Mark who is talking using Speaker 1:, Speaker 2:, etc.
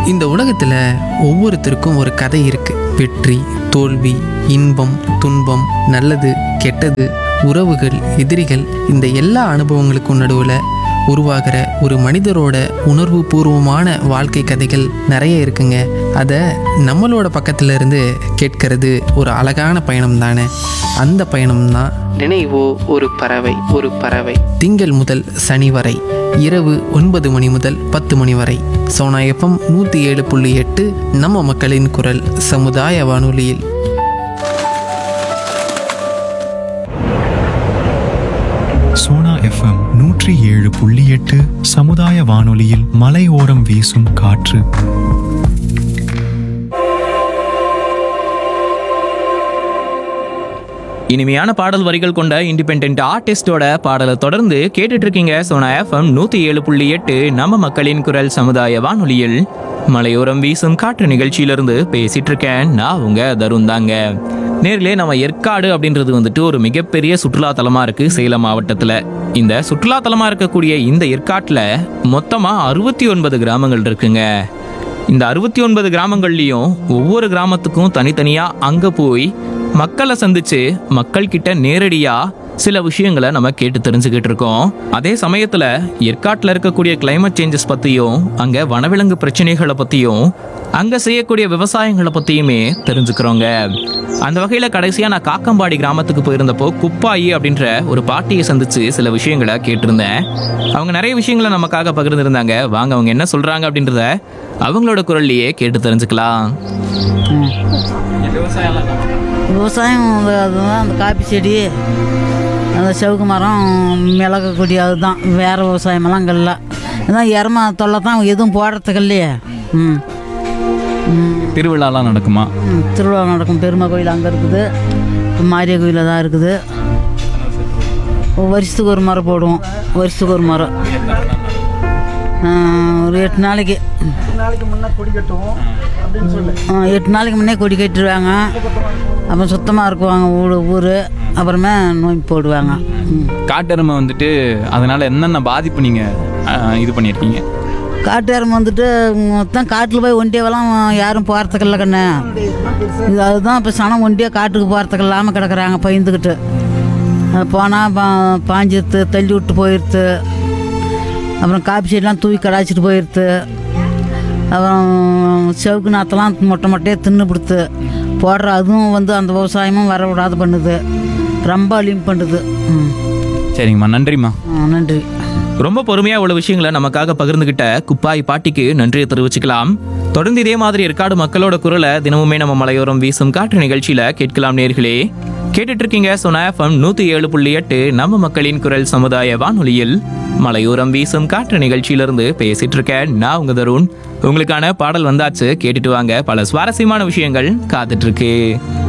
Speaker 1: இந்த உலகத்தில் ஒவ்வொருத்தருக்கும் ஒரு கதை இருக்கு வெற்றி தோல்வி இன்பம் துன்பம் நல்லது கெட்டது உறவுகள் எதிரிகள் இந்த எல்லா அனுபவங்களுக்கும் நடுவில் உருவாகிற ஒரு மனிதரோட உணர்வு பூர்வமான வாழ்க்கை கதைகள் நிறைய இருக்குங்க அதை நம்மளோட பக்கத்துல இருந்து கேட்கறது ஒரு அழகான பயணம் தானே அந்த பயணம் தான் நினைவோ ஒரு பறவை ஒரு பறவை திங்கள் முதல் சனி வரை இரவு ஒன்பது மணி முதல் பத்து மணி வரை சோனா எஃப்எம் நூற்றி ஏழு புள்ளி எட்டு நம்ம மக்களின் குரல் சமுதாய வானொலியில்
Speaker 2: சோனா எஃப்எம் நூற்றி ஏழு புள்ளி எட்டு சமுதாய வானொலியில் மலையோரம் வீசும் காற்று
Speaker 3: இனிமையான பாடல் வரிகள் கொண்ட இண்டிபெண்ட் ஆர்டிஸ்டோட பாடலை தொடர்ந்து கேட்டுட்டு இருக்கீங்க சோனா எஃப்எம் நூத்தி ஏழு புள்ளி எட்டு நம்ம மக்களின் குரல் சமுதாய வானொலியில் மலையோரம் வீசும் காற்று நிகழ்ச்சியிலிருந்து பேசிட்டு இருக்கேன் நான் உங்க தருண் தாங்க நேரிலே நம்ம ஏற்காடு அப்படின்றது வந்துட்டு ஒரு மிகப்பெரிய சுற்றுலா தலமா இருக்கு சேலம் மாவட்டத்துல இந்த சுற்றுலா தலமா இருக்கக்கூடிய இந்த ஏற்காட்டுல மொத்தமா அறுபத்தி ஒன்பது கிராமங்கள் இருக்குங்க இந்த அறுபத்தி ஒன்பது கிராமங்கள்லயும் ஒவ்வொரு கிராமத்துக்கும் தனித்தனியா அங்க போய் மக்களை சந்திச்சு மக்கள் கிட்ட நேரடியா சில விஷயங்களை நம்ம கேட்டு தெரிஞ்சுக்கிட்டு இருக்கோம் அதே சமயத்துல ஏற்காட்டுல இருக்கக்கூடிய climate சேஞ்சஸ் பத்தியும் அங்க வனவிலங்கு பிரச்சனைகளை பத்தியும் அங்க செய்யக்கூடிய விவசாயங்களை பத்தியுமே தெரிஞ்சுக்கிறோங்க அந்த வகையில கடைசியா நான் காக்கம்பாடி கிராமத்துக்கு போயிருந்தப்போ குப்பாயி அப்படின்ற ஒரு பாட்டியை சந்திச்சு சில விஷயங்களை கேட்டிருந்தேன் அவங்க நிறைய விஷயங்களை நமக்காக பகிர்ந்திருந்தாங்க வாங்க அவங்க என்ன சொல்றாங்க அப்படின்றத அவங்களோட குரல்லையே கேட்டு தெரிஞ்சுக்கலாம்
Speaker 4: விவசாயம் அது- அதுதான் அந்த காப்பி செடி அந்த செவுக்கு மரம் மிளகு கொடி அதுதான் வேறு விவசாயமெல்லாம் அங்கே இல்லை அதான் எரம தொல்லை தான் எதுவும் போடுறதுக்கு இல்லையே ம் ம்,
Speaker 5: திருவிழாலாம் நடக்குமா
Speaker 4: ம், திருவிழா நடக்கும் பெருமை கோயில் அங்கே இருக்குது மாரிய கோயிலில் தான் இருக்குது வருஷத்துக்கு ஒரு மரம் போடுவோம் வருஷத்துக்கு ஒரு மரம் ஆ, ஒரு எட்டு நாளைக்கு ஆ, எட்டு நாளைக்கு முன்னே கொடி கட்டிடுவாங்க அப்புறம் சுத்தமாக இருக்குவாங்க ஊர் ஊர் அப்புறமே நோய் போடுவாங்க ம்.
Speaker 5: காட்டெருமை வந்துட்டு அதனால என்னென்ன பாதிப்பு நீங்க அஹ், இது பண்ணியிருக்கீங்க
Speaker 4: காட்டு எருமை வந்துட்டு மொத்தம் காட்டில் போய் ஒண்டியாவெல்லாம் யாரும் போகிறதுக்கு இல்லை கண்ணு இது அதுதான் இப்போ சனம் ஒண்டியாக காட்டுக்கு போகிறதுக்கு இல்லாமல் கிடக்குறாங்க பயந்துக்கிட்டு போனால் பா பாஞ்சிருத்து தள்ளி விட்டு போயிடுத்து அப்புறம் காப்பி செடிலாம் தூக்கி கடாச்சிட்டு போயிடுத்து அப்புறம் செவுக்கு நாத்தெல்லாம் மொட்டை மொட்டையாக தின்னு பிடித்து போடுற அதுவும் வந்து அந்த விவசாயமும் வர விடாது பண்ணுது ரொம்ப அழியும் பண்ணுது ம்
Speaker 5: சரிங்கம்மா நன்றிம்மா
Speaker 4: ஆ, நன்றி
Speaker 3: ரொம்ப பொறுமையா உள்ள விஷயங்களை நமக்காக பகிர்ந்துகிட்ட குப்பாய் பாட்டிக்கு நன்றியை தெரிவிச்சுக்கலாம் தொடர்ந்து இதே மாதிரி ஏற்காடு மக்களோட குரலை தினமுமே நம்ம மலையோரம் வீசும் காற்று நிகழ்ச்சியில கேட்கலாம் நேர்களே கேட்டுட்டு இருக்கீங்க சொன்ன எஃப்எம் நூத்தி ஏழு புள்ளி எட்டு நம்ம மக்களின் குரல் சமுதாய வானொலியில் மலையோரம் வீசும் காற்று நிகழ்ச்சியிலிருந்து பேசிட்டு இருக்கேன் நான் உங்க தருண் உங்களுக்கான பாடல் வந்தாச்சு கேட்டுட்டு வாங்க பல சுவாரஸ்யமான விஷயங்கள் காத்துட்டு இருக்கு